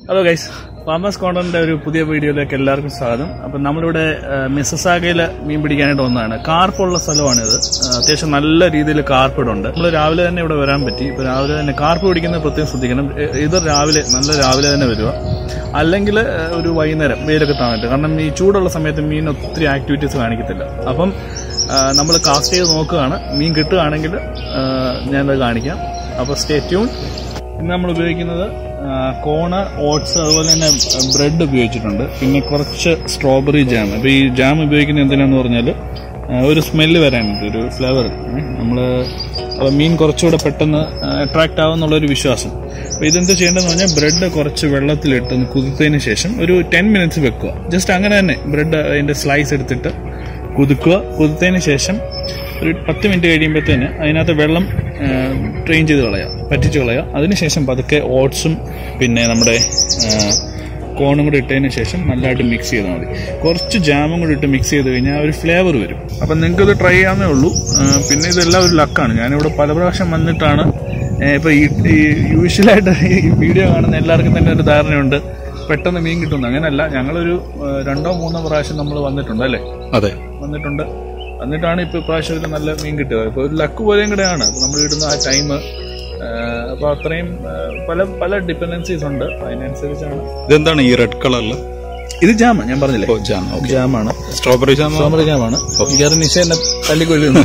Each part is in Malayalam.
ഹലോ ഗൈസ് ഫാമേഴ്സ് കോർണറിന്റെ ഒരു പുതിയ വീഡിയോയിലേക്ക് എല്ലാവർക്കും സ്വാഗതം അപ്പം നമ്മളിവിടെ മിസ്സസാഗയിൽ മീൻ പിടിക്കാനായിട്ട് വന്നതാണ് കാർപ്പുള്ള സ്ഥലമാണിത് ആ, അത്യാവശ്യം നല്ല രീതിയിൽ കാർപ്പിടുണ്ട് നമ്മൾ രാവിലെ തന്നെ ഇവിടെ വരാൻ പറ്റി ഇപ്പോൾ രാവിലെ തന്നെ കാർപ്പ് പിടിക്കുന്നത് പ്രത്യേകം ശ്രദ്ധിക്കണം എ- ഇത് രാവിലെ നല്ല രാവിലെ തന്നെ വരിക അല്ലെങ്കിൽ ഒരു വൈകുന്നേരം വെയിലൊക്കെ താന്നിട്ട് കാരണം ഈ ചൂടുള്ള സമയത്ത് മീൻ ഒത്തിരി ആക്ടിവിറ്റീസ് കാണിക്കത്തില്ല അപ്പം നമ്മൾ കാസ്റ്റ് ചെയ്ത് നോക്കുകയാണ് മീൻ കിട്ടുകയാണെങ്കിൽ ആ, ഞാനത് കാണിക്കാം അപ്പോൾ സ്റ്റേ ട്യൂൺ ഇന്ന് നമ്മൾ ഉപയോഗിക്കുന്നത് ആ, കോണ് ഓട്സ് അതുപോലെ തന്നെ ബ്രെഡ് ഉപയോഗിച്ചിട്ടുണ്ട് പിന്നെ കുറച്ച് സ്ട്രോബെറി ജാം അപ്പോൾ ഈ ജാം ഉപയോഗിക്കുന്നത് എന്തിനാന്ന് പറഞ്ഞാൽ ഒരു സ്മെല്ല് വരാനുണ്ട് ഒരു ഫ്ലേവർ നമ്മൾ മീൻ കുറച്ചുകൂടെ പെട്ടെന്ന് അട്രാക്റ്റ് ആവുമെന്നുള്ളൊരു വിശ്വാസം അപ്പോൾ ഇതെന്ത് ചെയ്യേണ്ടതെന്ന് പറഞ്ഞാൽ ബ്രെഡ് കുറച്ച് വെള്ളത്തിലിട്ട് ഒന്ന് കുതിർത്തതിന് ശേഷം ഒരു ടെൻ മിനിറ്റ്സ് വെക്കുക ജസ്റ്റ് അങ്ങനെ തന്നെ ബ്രെഡ് അതിൻ്റെ സ്ലൈസ് എടുത്തിട്ട് കുതുക്കുക കുതിർത്തതിന് ശേഷം ഒരു പത്ത് മിനിറ്റ് കഴിയുമ്പോഴത്തേന് അതിനകത്ത് വെള്ളം ട്രെയിൻ ചെയ്ത് കളയാം പറ്റിച്ച് കളയാം അതിനുശേഷം പതുക്കെ ഓട്സും പിന്നെ നമ്മുടെ ആ, കോണും കൂടി ഇട്ടതിന് ശേഷം നല്ലതായിട്ട് മിക്സ് ചെയ്താൽ മതി കുറച്ച് ജാമും കൂടി ഇട്ട് മിക്സ് ചെയ്ത് കഴിഞ്ഞാൽ ഒരു ഫ്ലേവർ വരും അപ്പം നിങ്ങൾക്ക് ഇത് ട്രൈ ചെയ്യാവുന്നേ ഉള്ളൂ ആ, പിന്നെ ഇതെല്ലാം ഒരു ലക്കാണ് ഞാനിവിടെ പല പ്രാവശ്യം വന്നിട്ടാണ് ഇപ്പോൾ ഈ യൂഷ്വലായിട്ട് ഈ വീഡിയോ കാണുന്ന എല്ലാവർക്കും തന്നെ ഒരു ധാരണയുണ്ട് പെട്ടെന്ന് മീൻ കിട്ടുന്നു അങ്ങനെയല്ല ഞങ്ങളൊരു ആ, രണ്ടോ മൂന്നോ പ്രാവശ്യം നമ്മൾ വന്നിട്ടുണ്ട് അല്ലേ അതെ വന്നിട്ടുണ്ട് എന്നിട്ടാണ് ഇപ്പൊ ഇപ്രാവശ്യം ഇതിൽ നല്ല മീൻ കിട്ടുക ഇപ്പൊ ഒരു ലക്ക് പോലെയും കൂടെയാണ് ഇപ്പൊ നമ്മൾ ഇടുന്ന ആ ടൈം അപ്പൊ അത്രയും ആ, പല പല ഡിപ്പെൻഡൻസീസ് ഉണ്ട് അതിനനുസരിച്ചാണ് ഇതെന്താണ് ഈ റെഡ് കളറിൽ ഇത് ജാമ ഞാൻ പറഞ്ഞില്ലേ ജാം ഓക്കെ ജാമാണ് സ്ട്രോബെറി ജാം സോമര ജാമാണ് മിക്കവാറും നിശ എന്നെ തല്ലിക്കൊല്ലുന്നു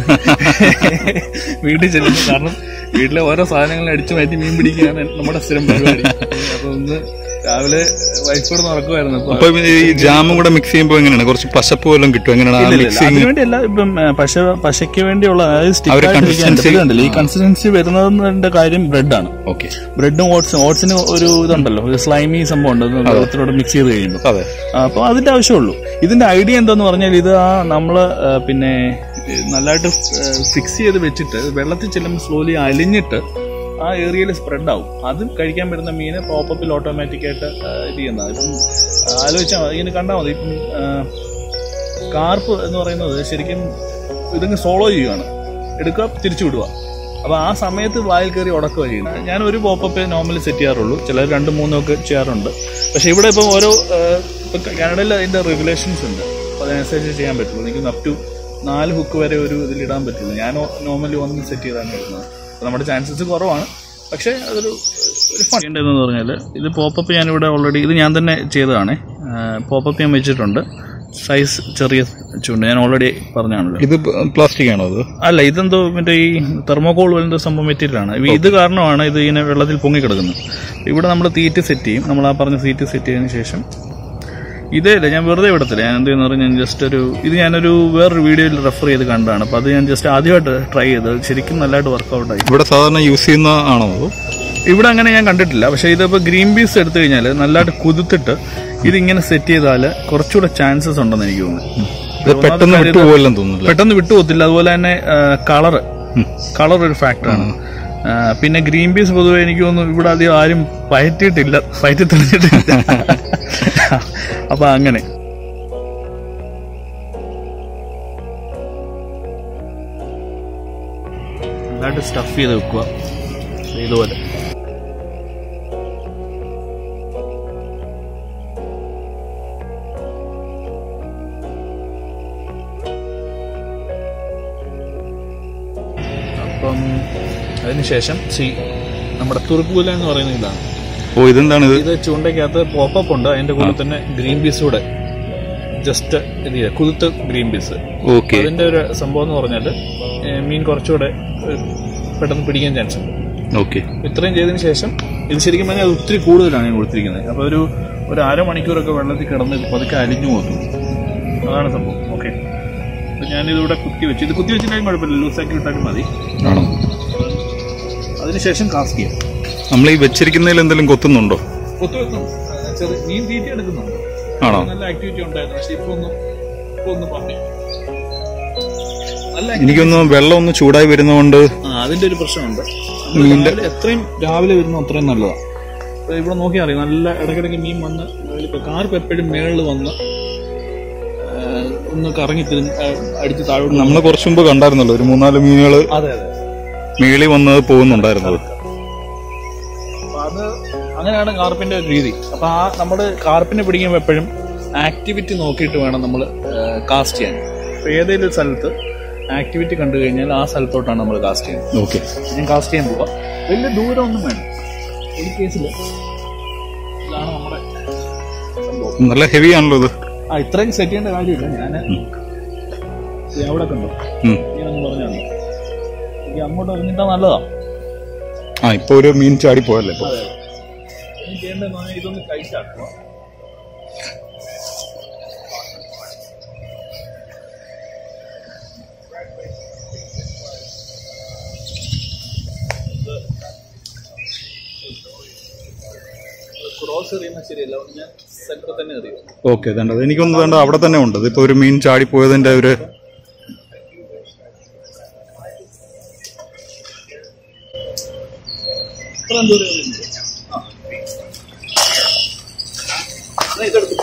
വീട്ടിൽ ചെല്ലുന്നു കാരണം വീട്ടിലെ ഓരോ സാധനങ്ങൾ അടിച്ചു മാറ്റി മീൻ പിടിക്കുകയാണ് നമ്മുടെ സ്ഥിരം പരിപാടി അപ്പൊ ഒന്ന് രാവിലെ വൈഫോട് നടക്കുമായിരുന്നു അപ്പൊ അപ്പൊ ഈ ജാമും കൂടെ മിക്സ് ചെയ്യുമ്പോൾ എങ്ങനെയാണ് കുറച്ച് പശപ്പ് വല്ലതും കിട്ടും എങ്ങനെയാണ് ആ മിക്സിങ് അതിനു വേണ്ടിയല്ല ഇപ്പം ആ, പശ പശയ്ക്ക് വേണ്ടിയുള്ള അതായത് stick ഒരു ആയിട്ട് ഇരിക്കാൻ consistency- ഇത് കണ്ടില്ലേ? ഈ കൺസിസ്റ്റൻസി വരുന്നതിന്റെ കാര്യം ബ്രെഡാണ് ഓക്കെ ബ്രെഡും ഓട്സും ഓട്സിന് ഒരു ഇതുണ്ടല്ലോ ഒരു സ്ലൈമി സംഭവം ഉണ്ട് അത് വെള്ളത്തിലൂടെ മിക്സ് ചെയ്ത് കഴിയുമ്പോൾ അതെ അപ്പൊ അതിന്റെ ആവശ്യമുള്ളൂ ഇതിന്റെ ഐഡിയ എന്താന്ന് പറഞ്ഞാൽ ഇത് ആ നമ്മള് ആ, പിന്നെ ഏ, നല്ലതായിട്ട് ഫിക്സ് ചെയ്ത് വെച്ചിട്ട് വെള്ളത്തിൽ ചെല്ലുമ്പോൾ സ്ലോലി അലിഞ്ഞിട്ട് ആ ഏരിയയിൽ സ്പ്രെഡ് ആവും അത് കഴിക്കാൻ പറ്റുന്ന മീന് പോപ്പപ്പിൽ ഓട്ടോമാറ്റിക് ആയിട്ട് ആ, ഇത് ചെയ്യുന്നത് ഇപ്പം ആലോചിച്ചാൽ മതി ഇങ്ങനെ കണ്ടാൽ മതി ഇപ്പം ആ, കാർപ്പ് എന്ന് പറയുന്നത് ശരിക്കും ഇതിങ്ങ് സോളോ ചെയ്യുകയാണ് എടുക്കുക തിരിച്ചു വിടുക അപ്പൊ ആ സമയത്ത് വായിൽ കയറി ഉടക്കുക ചെയ്യുന്നത് ഞാൻ ഒരു പോപ്പപ്പ് നോർമലി സെറ്റ് ചെയ്യാറുള്ളൂ ചിലർ രണ്ടും മൂന്നും ഒക്കെ ചെയ്യാറുണ്ട് പക്ഷെ ഇവിടെ ഇപ്പം ഓരോ ഏഹ്, ഇപ്പൊ കാനഡയിൽ അതിന്റെ റെഗുലേഷൻസ് ഉണ്ട് അപ്പൊ അതിനനുസരിച്ച് ചെയ്യാൻ പറ്റുള്ളൂ എനിക്ക് അപ് ടു നാല് ഹുക്ക് വരെ ഒരു ഇതിൽ ഇടാൻ പറ്റുള്ളൂ ഞാൻ നോർമലി ഒന്ന് സെറ്റ് ചെയ്താണ് ഇടുന്നത് അപ്പൊ നമ്മുടെ ചാൻസസ് കുറവാണ് പക്ഷേ അതൊരു ഒരു ഫൺ ചെയ്യേണ്ടതെന്ന് പറഞ്ഞാൽ ഇത് പോപ്പപ്പ് ഞാനിവിടെ ഓൾറെഡി ഇത് ഞാൻ തന്നെ ചെയ്തതാണ് പോപ്പപ്പ് ഞാൻ വെച്ചിട്ടുണ്ട് സൈസ് ചെറിയ ചൂണ്ട് ഞാൻ ഓൾറെഡി പറഞ്ഞാണല്ലോ ഇത് പ്ലാസ്റ്റിക് ആണോ അത് അല്ല ഇതെന്തോ മറ്റേ ഈ തെർമോകോൾ പോലത്തെ സംഭവം മെറ്റീരിയലാണ് ഇത് കാരണം ഇത് ഇങ്ങനെ വെള്ളത്തിൽ പൊങ്ങി കിടക്കുന്നത് ഇവിടെ നമ്മൾ തീറ്റ് സെറ്റ് ചെയ്യും നമ്മൾ ആ പറഞ്ഞ സീറ്റ് സെറ്റ് ചെയ്തതിന് ശേഷം ഇതേ ഇല്ല ഞാൻ വെറുതെ വിടത്തില്ല ഞാൻ എന്ത് ചെയ്യുന്ന പറഞ്ഞാൽ ജസ്റ്റ് ഒരു ഇത് ഞാനൊരു വേറൊരു വീഡിയോയിൽ റെഫർ ചെയ്ത് കണ്ടതാണ് അപ്പോൾ അത് ഞാൻ ജസ്റ്റ് ആദ്യമായിട്ട് ട്രൈ ചെയ്ത് ശരിക്കും നല്ലതായിട്ട് വർക്കൗട്ട് ആയി ഇവിടെ സാധാരണ യൂസ് ചെയ്യുന്ന ആണോ അത് ഇവിടെ അങ്ങനെ ഞാൻ കണ്ടിട്ടില്ല പക്ഷേ ഇതിപ്പോൾ ഗ്രീൻ പീസ് എടുത്തു കഴിഞ്ഞാൽ നല്ലതായിട്ട് കുതിർത്തിട്ട് ഇതിങ്ങനെ സെറ്റ് ചെയ്താൽ കുറച്ചുകൂടെ ചാൻസസ് ഉണ്ടെന്ന് എനിക്ക് തോന്നുന്നു ഇത് പെട്ടെന്ന് വിട്ടുപോലെന്ന് തോന്നുന്നില്ല പെട്ടെന്ന് വിട്ടുപോകത്തില്ല അതുപോലെ തന്നെ കളറ് കളർ ഒരു ഫാക്ടറാണ് പിന്നെ ഗ്രീൻ പീസ് പൊതുവെ എനിക്ക് തോന്നുന്നു ഇവിടെ അധികം ആരും പയറ്റിയിട്ടില്ല പയറ്റി തെളിഞ്ഞിട്ടില്ല അപ്പൊ അങ്ങനെ നന്നായിട്ട് സ്റ്റഫ് ചെയ്ത് വെക്കുക ഇതുപോലെ അപ്പം അതിനുശേഷം സി നമ്മുടെ തുറുപ്പൂല എന്ന് പറയുന്ന ഇതാണ് ഓ ഇതെന്താണ് ഇത് ഇത് ചൂണ്ടയ്ക്കകത്ത് പോപ്പപ്പ് ഉണ്ട് അതിന്റെ കൂടെ തന്നെ ഗ്രീൻ പീസ് കൂടെ ജസ്റ്റ് ഇത് ചെയ്യുക കുതിർത്ത് ഗ്രീൻ പീസ് ഓക്കെ അതിന്റെ ഒരു സംഭവം എന്ന് പറഞ്ഞാൽ മീൻ കുറച്ചുകൂടെ ഏഹ്, പെട്ടെന്ന് പിടിക്കാൻ ചാൻസ് ഉണ്ട് ഓക്കെ ഇത്രയും ചെയ്തതിന് ശേഷം ഇത് ശരിക്കും പറഞ്ഞാൽ അത് ഒത്തിരി കൂടുതലാണ് ഞാൻ കൊടുത്തിരിക്കുന്നത് അപ്പോൾ ഒരു ഒരു അരമണിക്കൂറൊക്കെ വെള്ളത്തിൽ കിടന്ന് ഇത് പതുക്കെ അലിഞ്ഞു പോകുന്നു അതാണ് സംഭവം ഓക്കെ അപ്പം ഞാനിതിവിടെ കുത്തി വെച്ച് ഇത് കുത്തി വെച്ചിട്ടുണ്ടെങ്കിൽ കുഴപ്പമില്ല ലൂസാക്കി വിട്ടാലും മതി ആണോ അതിനുശേഷം കാസ്റ്റ് ചെയ്യാം നമ്മൾ ഈ വെച്ചിരിക്കുന്നതിൽ എന്തെങ്കിലും കൊത്തുന്നുണ്ടോ കുത്തി വെക്കും ചെറിയ മീൻ തീറ്റ എടുക്കുന്നുണ്ട് ആണോ നല്ല ആക്ടിവിറ്റി ഉണ്ടായിരുന്നു പക്ഷെ ഇപ്പൊ ഒന്ന് ഇപ്പൊ ഒന്ന് പറഞ്ഞു നല്ല എനിക്കൊന്ന് വെള്ളം ഒന്ന് ചൂടായി വരുന്നതുകൊണ്ട് ആ, അതിന്റെ ഒരു പ്രശ്നമുണ്ട് നമ്മള് രാവിലെ എത്രയും രാവിലെ വരുന്ന അത്രയും നല്ലതാണ് ഇപ്പൊ ഇവിടെ നോക്കിയാൽ അറിയാം നല്ല ഇടയ്ക്കിടയ്ക്ക് മീൻ വന്ന് ഇപ്പൊ കാർപ്പ് എപ്പോഴും മേളിൽ വന്ന് ആ, ഒന്ന് കറങ്ങി തിരിഞ്ഞ് ആ, അടിച്ച് താഴോട്ട് നമ്മൾ കുറച്ചു മുമ്പ് കണ്ടായിരുന്നല്ലോ ഒരു മൂന്നാല് മീനുകൾ അതെ അതെ മേളി വന്നത് പോകുന്നുണ്ടായിരുന്നത് അപ്പൊ അത് അങ്ങനെയാണ് കാർപ്പിന്റെ ഒരു രീതി അപ്പൊ ആ നമ്മൾ കാർപ്പിനെ പിടിക്കുമ്പോൾ എപ്പോഴും ആക്ടിവിറ്റി നോക്കിയിട്ട് വേണം നമ്മൾ കാസ്റ്റ് ചെയ്യാൻ അപ്പൊ ഏതെങ്കിലും ഒരു സ്ഥലത്ത് ആക്ടിവിറ്റി കണ്ടു കഴിഞ്ഞാൽ ആ സ്ഥലത്തോട്ടാണ് നമ്മൾ കാസ്റ്റ് ചെയ്യുന്നത് ഓക്കെ ഞാൻ കാസ്റ്റ് ചെയ്യാൻ പോവാം വലിയ ദൂരമൊന്നും വേണം ഈ കേസിൽ ഇതാണ് നമ്മുടെ സംഭവം നല്ല ഹെവി ആണല്ലോ ഇത് ആ ഇത്രയും സെറ്റ് ചെയ്യേണ്ട കാര്യമില്ല ഞാൻ അവിടെ കണ്ടോ ഉം. ഇങ്ങനൊന്നും പറഞ്ഞാൽ മതി എനിക്ക് അങ്ങോട്ട് ഇറങ്ങിട്ടാ നല്ലതാ ആ ഇപ്പൊ ഒരു മീൻ ചാടി പോയല്ലേ ഇപ്പൊ അതെ ഇനി ചെയ്യേണ്ടതെന്ന് പറഞ്ഞാൽ ഇതൊന്ന് കഴിച്ചാക്കുക ക്രോസ് എറിയുന്ന ശരിയല്ല അതുകൊണ്ട് ഞാൻ സെന്ററിൽ തന്നെ എറിയും ഓക്കെ വേണ്ടത് എനിക്കൊന്ന് വേണ്ട അവിടെ തന്നെ ഉണ്ട് ഇതിപ്പോ ഒരു മീൻ ചാടി പോയതിന്റെ ഒരു ഇത്രയും ദൂരം എറിയുന്നത്. ആ. എന്നാ ഇതെടുത്തു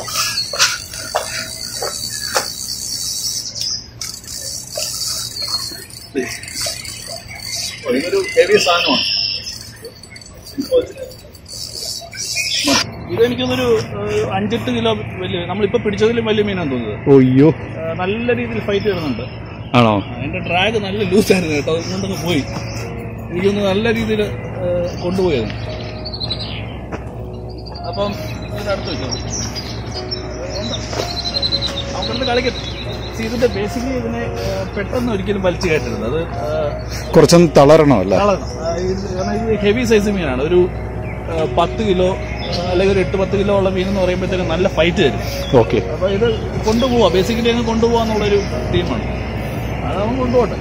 ഇതൊരു ഹെവി സാധനമാണ് ഇതെനിക്കൊന്നൊരു ഏഹ്, അഞ്ചെട്ട് കിലോ വലിയ നമ്മളിപ്പോ പിടിച്ചതിലും വലിയ മീനാണ് തോന്നുന്നത് ഒയ്യോ ഏഹ്, നല്ല രീതിയിൽ ഫൈറ്റ് വരുന്നുണ്ട് ആണോ അതിന്റെ ഡ്രാഗ് നല്ല ലൂസായിരുന്നു കേട്ടോ അതുകൊണ്ടൊന്ന് പോയി എനിക്കൊന്ന് നല്ല രീതിയിൽ കൊണ്ടുപോയത് അപ്പം ഇതിനടുത്ത് വെച്ചോ അവിടെ കളിക്കട്ടെ See, ഇതിന്റെ ബേസിക്കലി ഇതിനെ ഏഹ്, പെട്ടെന്ന് ഒരിക്കലും വലിച്ചു കയറ്റരുത് അത് ഏഹ്, കുറച്ചൊന്ന് തളരണോ അല്ല തളരണം. ആ, ഇത് കാരണം ഇത് ഹെവി സൈസ് മീനാണ് ഒരു ആ, പത്ത് കിലോ ആ, അല്ലെങ്കിൽ ഒരു എട്ട് പത്ത് കിലോ ഉള്ള മീൻ എന്ന് പറയുമ്പോഴത്തേക്ക് നല്ല ഫൈറ്റ് തരും ഓക്കെ അപ്പൊ ഇത് കൊണ്ടുപോവാ ബേസിക്കലി അങ്ങ് കൊണ്ടുപോവാന്നുള്ളൊരു ടീമാണ് അതവൻ കൊണ്ടുപോട്ടെ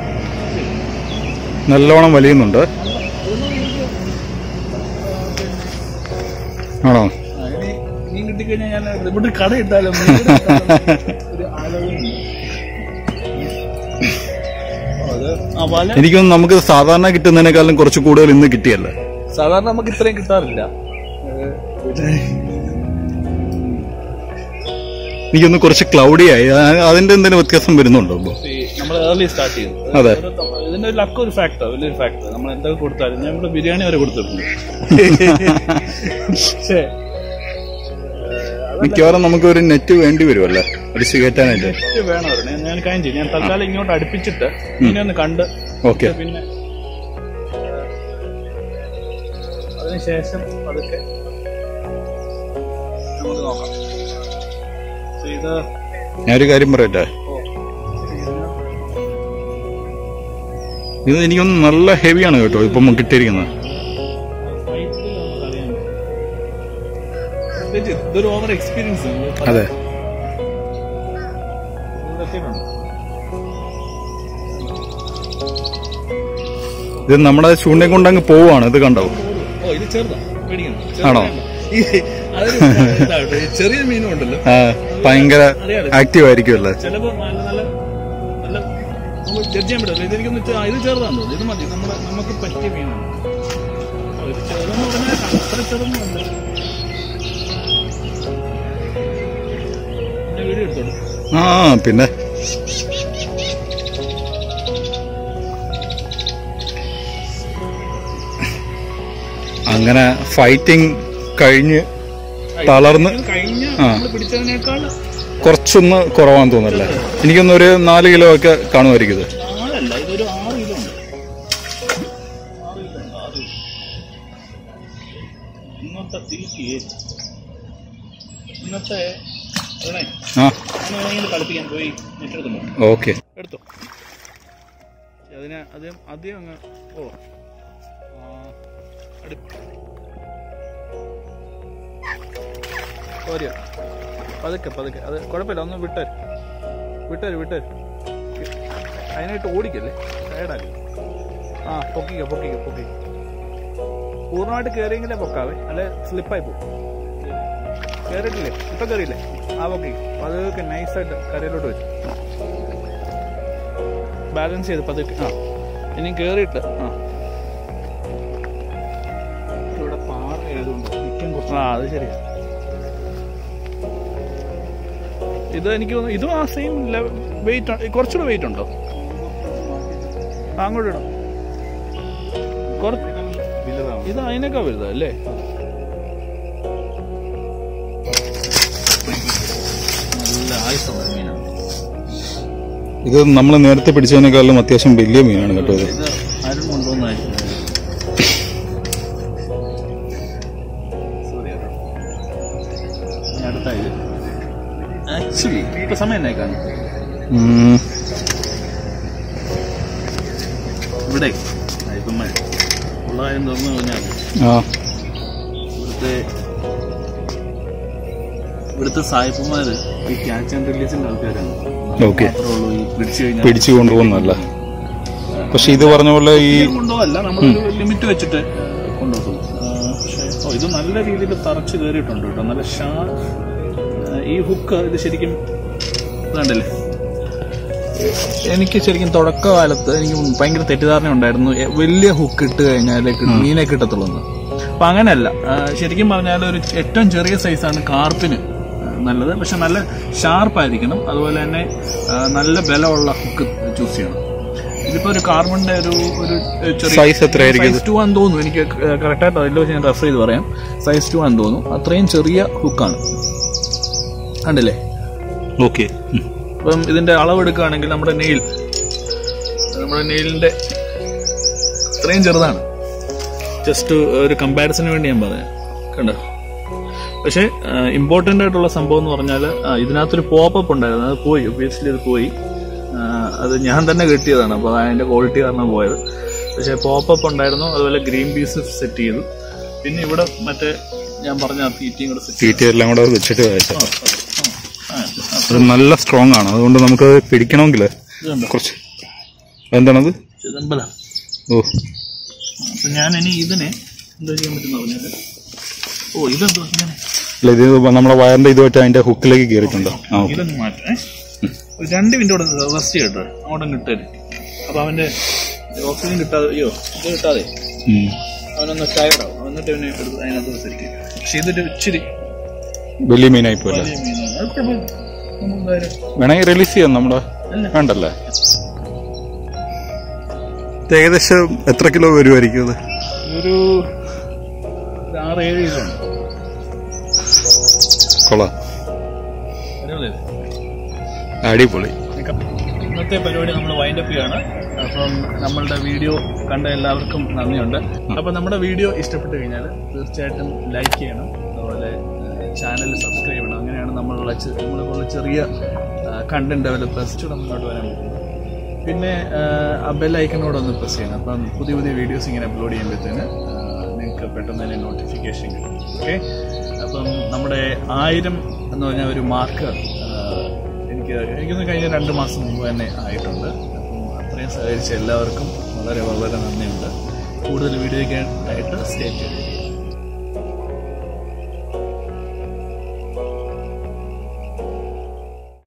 നല്ലോണം വലിയുന്നുണ്ട് ആണോ ആ, ഇനി മീൻ കിട്ടിക്കഴിഞ്ഞാൽ ഞാൻ ഇവിടെ ഒരു കട ഇട്ടാലും മീൻ കട ഇട്ടാലും ഒരു ആലോചന അത് ആ വല എനിക്കൊന്ന് നമുക്ക് സാധാരണ കിട്ടുന്നതിനേക്കാളും കുറച്ച് കൂടുതൽ ഇന്ന് കിട്ടിയല്ലേ സാധാരണ നമുക്ക് ഇത്രയും കിട്ടാറില്ല എനിക്കൊന്ന് കുറച്ച് ക്ലൗഡി ആയി ആ- അതിന്റെ എന്തെങ്കിലും വ്യത്യാസം വരുന്നുണ്ടോ ഇപ്പൊ നമ്മൾ ഏർലി സ്റ്റാർട്ട് ചെയ്തു അതെ. ഒരു- ഇതിന്റെ ഒരു ലക്ക് ഒരു ഫാക്ടർ വലിയൊരു ഫാക്ടർ നമ്മൾ എന്തൊക്കെ കൊടുത്താലും നമ്മൾ ബിരിയാണി വരെ കൊടുത്തിട്ടുണ്ട് പക്ഷേ മിക്കവാറും നമുക്ക് ഒരു നെറ്റ് വേണ്ടി വരുമല്ലേ അടിച്ചു കയറ്റാനായിട്ട് നെറ്റ് വേണം അവരുടെ ഞാൻ കാര്യം ചെയ്യും ഞാൻ തൽക്കാലം ഇങ്ങോട്ട് അടുപ്പിച്ചിട്ട് ഇനി ഒന്ന് കണ്ട് ഓക്കെ പിന്നെ അതിനുശേഷം അതൊക്കെ നമുക്ക് നോക്കാം So ഇത് ഞാനൊരു കാര്യം പറയട്ടെ ഓ ഇത് എനിക്കൊന്ന് നല്ല ഹെവിയാണ് കേട്ടോ ഇപ്പം കിട്ടിയിരിക്കുന്നത് ഇതൊരു ഓവർ എക്സ്പീരിയൻസ് അതെ ഇത് നമ്മുടെ ചൂണ്ടയും കൊണ്ട് അങ്ങ് പോവാണ് ഇത് കണ്ടോ ഓ ഇത് ചെറുതാ പേടിക്കണം ആണോ? ഈ- അതൊരു ഇതാട്ടോ, ഈ ചെറിയ മീനും ഉണ്ടല്ലോ ആ, ഭയങ്കര അറിയാലോ ആക്റ്റീവ് ആയിരിക്കുമല്ലേ ചിലപ്പോ നല്ല നല്ല നല്ല നമുക്ക് ജഡ്ജ് ചെയ്യാൻ പറ്റില്ല ഇതെനിക്കൊന്ന് ചെ- ആ, ഇത് ചെറുതാന്ന് തോന്നുന്നു ഇത് മതി നമ്മുടെ നമുക്ക് പറ്റിയ മീനാണ് ഓ, ഇത് ചെറുതെന്ന് പറഞ്ഞാൽ അത്ര ചെറുതൊന്നുമല്ല എന്റെ വീഡിയോ എടുത്തോളൂ ആ പിന്നെ അങ്ങനെ ഫൈറ്റിംഗ് കഴിഞ്ഞ് തളർന്ന് ഇത് കഴിഞ്ഞ ആ. നമ്മൾ പിടിച്ചതിനേക്കാൾ കുറച്ചൊന്ന് കുറവാന്ന് തോന്നല്ലേ എനിക്കൊന്നൊരു നാല് കിലോ ഒക്കെ കാണുമായിരിക്കും ഇത് നാലല്ല ഇതൊരു ആറ് കിലോ ഉണ്ട് ആറ് കിലോ ഉണ്ട് ആറ് കിലോ ഇന്നത്തെ തിരിച്ച് ഇന്നത്തെ അതെ ആ അങ്ങനെ കളിപ്പിക്കാൻ പോയി നെറ്റെടുത്തുണ്ടോ ഓക്കെ എടുത്തോ അതിനെ ആദ്യം ആദ്യം അങ്ങ് ഓ ആ, അടുപ്പ് പോരുക പതുക്കെ പതുക്കെ അത് കുഴപ്പമില്ല ഒന്ന് വിട്ടേര് വിട്ടേര് വിട്ടേര് അതിനായിട്ട് ഓടിക്കല്ലേ ടയർഡാക്കി ആ പൊക്കിക്കോ പൊക്കിക്കോ പൊക്കിക്കോ പൂർണ്ണമായിട്ട് കയറിയെങ്കിലേ പൊക്കാവേ അല്ലെ സ്ലിപ്പായി പോകും കയറിയിട്ടില്ലേ ഇപ്പൊ കയറിയില്ലേ ആ പൊക്കി പതുക്കെ നൈസായിട്ട് കരയിലോട്ട് വെച്ചു ബാലൻസ് ചെയ്ത് പതുക്കെ ആ ഇനി കയറിയിട്ട് ആ ഇവിടെ പാറ ആയതുകൊണ്ട് നിൽക്കാൻ കുറച്ച് ആ അത് ശരിയാ ഇത് എനിക്ക് തോന്നുന്നു ഇതും ആ സെയിം വെയിറ്റ് കുറച്ചുകൂടെ വെയിറ്റ് ഉണ്ടോ ആ, അങ്ങോട്ട് ഇടാം കുറച്ച് ഇത് അതിനൊക്കെ വലുതാ അല്ലേ ആയുസുള്ള മീനാണ് ഇത് നമ്മൾ നേരത്തെ പിടിച്ചതിനേക്കാളും അത്യാവശ്യം വലിയ മീനാണ് കേട്ടോ ഇത് ഇത് ആരും കൊണ്ടുവന്നായിരിക്കും സോറി കേട്ടോ ഇനി അടുത്തായി ആക്ച്വലി ഇപ്പൊ സമയം എന്നേക്കാണ് ഉം. ഇവിടെ ഇപ്പം ഉള്ള കാര്യം തുറന്നു കഴിഞ്ഞാൽ ആ ഇവിടുത്തെ ഇവിടുത്തെ സായിപ്പന്മാര് ഈ ക്യാച്ച് ആൻഡ് റിലീസിന്റെ ആൾക്കാരാണ് ഓക്കെ മാത്രമേ ഉള്ളൂ ഈ പിടിച്ചു കഴിഞ്ഞാൽ പിടിച്ചു കൊണ്ടുപോകുന്നല്ല പക്ഷെ ഇത് പറഞ്ഞ പോലെ ഈ കൊണ്ടുപോകല്ല നമ്മളൊരു ലിമിറ്റ് വെച്ചിട്ട് കൊണ്ടുപോകും പക്ഷേ ഓ ഇത് നല്ല രീതിയിൽ തറച്ച് കയറിയിട്ടുണ്ട് കേട്ടോ നല്ല ഷാ ആ, ഈ ഹുക്ക് ഇത് ശരിക്കും ഇതാണ്ടല്ലേ എനിക്ക് ശരിക്കും തുടക്കകാലത്ത് എനിക്ക് ഭയങ്കര തെറ്റിദ്ധാരണ ഉണ്ടായിരുന്നു എ- വലിയ ഹുക്ക് ഇട്ട് കഴിഞ്ഞാൽ മീനെ കിട്ടത്തുള്ളൂ എന്ന് അപ്പൊ അങ്ങനെയല്ല ആ, ശരിക്കും പറഞ്ഞാൽ ഒരു ഏറ്റവും ചെറിയ സൈസാണ് കാർപ്പിന് ആ, നല്ലത് പക്ഷെ നല്ല ഷാർപ്പായിരിക്കണം അതുപോലെ തന്നെ ആ, നല്ല ബലമുള്ള ഹുക്ക് ചൂസ് ചെയ്യണം ഇതിപ്പോ ഒരു കാർബണിന്റെ ഒരു ഒരു ചെറിയ സൈസ് എത്രയായിരിക്കും ഇത്? സൈസ് ടു ആണെന്ന് തോന്നുന്നു എനിക്ക് കറക്റ്റായിട്ട് അതിൽ വെച്ച് ഞാൻ റെഫർ ചെയ്ത് പറയാം സൈസ് ടു ആണെന്ന് തോന്നുന്നു അത്രയും ചെറിയ ഹുക്കാണ് കണ്ടില്ലേ ഓക്കെ അപ്പം ഇതിന്റെ അളവെടുക്കുകയാണെങ്കിൽ നമ്മുടെ നെയിൽ നമ്മുടെ നെയിലിന്റെ ഇത്രയും ചെറുതാണ് ജസ്റ്റ് ഒരു കമ്പാരിസന് വേണ്ടി ഞാൻ പറയാം കണ്ടോ പക്ഷേ ഇമ്പോർട്ടൻ്റ് ആയിട്ടുള്ള സംഭവം എന്ന് പറഞ്ഞാൽ ഇതിനകത്തൊരു പോപ്പപ്പ് ഉണ്ടായിരുന്നു അത് പോയി ഒബിയസ്ലി അത് പോയി ആ, അത് ഞാൻ തന്നെ കിട്ടിയതാണ് അപ്പോൾ അതിന്റെ ക്വാളിറ്റി കാരണം പോയത് പക്ഷേ പോപ്പപ്പ് ഉണ്ടായിരുന്നു അതുപോലെ ഗ്രീൻ പീസ് സെറ്റ് ചെയ്തു പിന്നെ ഇവിടെ മറ്റേ ഞാൻ പറഞ്ഞ ആ തീറ്റയും കൂടെ സെറ്റ് തീറ്റ എല്ലാം കൂടെ വെച്ചിട്ട് അയച്ചു ആ, അത് നല്ല സ്ട്രോങ് ആണ് അതുകൊണ്ട് നമുക്ക് പിടിക്കണമെങ്കിൽ ഇതുണ്ടോ കുറച്ച് എന്താണത് ചിദംബരം ഓ അപ്പൊ ഞാൻ ഇനി ഇതിനെ എന്താ ചെയ്യാൻ പറ്റുന്ന പറഞ്ഞാല് ഓ ഇതെന്തോ ഇങ്ങനെ അല്ല ഇത് നമ്മുടെ വയറിന്റെ ഇതുമായിട്ട് അതിന്റെ ഹുക്കിലേക്ക് കയറിയിട്ടുണ്ടോ ആ ഓക്കെ ഇതൊന്ന് മാറ്റേ ഒരു രണ്ട് മിനിറ്റ് കൂടെ റെസ്റ്റ് ചെയ്യട്ടോ അങ്ങോട്ട് കിട്ടരുത് അപ്പൊ അവന്റെ ഓക്സിജൻ കിട്ടാതെ അയ്യോ ഇത് കിട്ടാതെ ഉം. അവനൊന്ന് ടയർഡാവും എന്നിട്ട് അവനെ എടുത്ത് അതിനകത്ത് സെറ്റ് ചെയ്യും പക്ഷെ ഇതൊരു ഇച്ചിരി വലിയ മീനായി പോലെ വലിയ മീനാണ് അത് കുഴപ്പമില്ല. നമ്മൾ എന്തായാലും വേണമെങ്കിൽ റിലീസ് ചെയ്യാം നമ്മുടെ അല്ല. വേണ്ടല്ലേ ഇത് ഏകദേശം എത്ര കിലോ വരുമായിരിക്കും അത് ഒരു ഒരു ആറ് ഏഴ് കിലോ ഉണ്ട് കൊള്ളാം അടിപൊളിയല്ലേ? അടിപൊളി ഇന്നത്തെ പരിപാടി നമ്മൾ വൈൻഡപ്പ് ചെയ്യാണ് അപ്പം നമ്മളുടെ വീഡിയോ കണ്ട എല്ലാവർക്കും നന്ദിയുണ്ട് അപ്പം നമ്മുടെ വീഡിയോ ഇഷ്ടപ്പെട്ട് കഴിഞ്ഞാൽ തീർച്ചയായിട്ടും ലൈക്ക് ചെയ്യണം അതുപോലെ ചാനൽ സബ്സ്ക്രൈബ് ചെയ്യണം അങ്ങനെയാണ് നമ്മളുള്ള ചെ- നമ്മളെപ്പോലുള്ള ചെറിയ കണ്ടന്റ് ഡെവലപ്പേഴ്സ് ചൂടെ മുന്നോട്ട് വരാൻ പറ്റുന്നത് പിന്നെ ആ ബെൽ ഐക്കണോട് ഒന്ന് പ്രസ് ചെയ്യണം അപ്പം പുതിയ പുതിയ വീഡിയോസ് ഇങ്ങനെ അപ്ലോഡ് ചെയ്യുമ്പോഴത്തേന് നിങ്ങൾക്ക് പെട്ടെന്ന് തന്നെ നോട്ടിഫിക്കേഷൻ കിട്ടും ഓക്കെ അപ്പം നമ്മുടെ ആയിരം എന്ന് പറഞ്ഞ ഒരു മാർക്ക് എനിക്ക് എനിക്കൊന്ന് കഴിഞ്ഞ രണ്ട് മാസം മുമ്പ് തന്നെ ആയിട്ടുണ്ട് അപ്പം അത്രയും സഹകരിച്ച എല്ലാവർക്കും വളരെ വളരെ നന്ദിയുണ്ട് കൂടുതൽ വീഡിയോ ആയിട്ട് സ്റ്റേ ചെയ്യും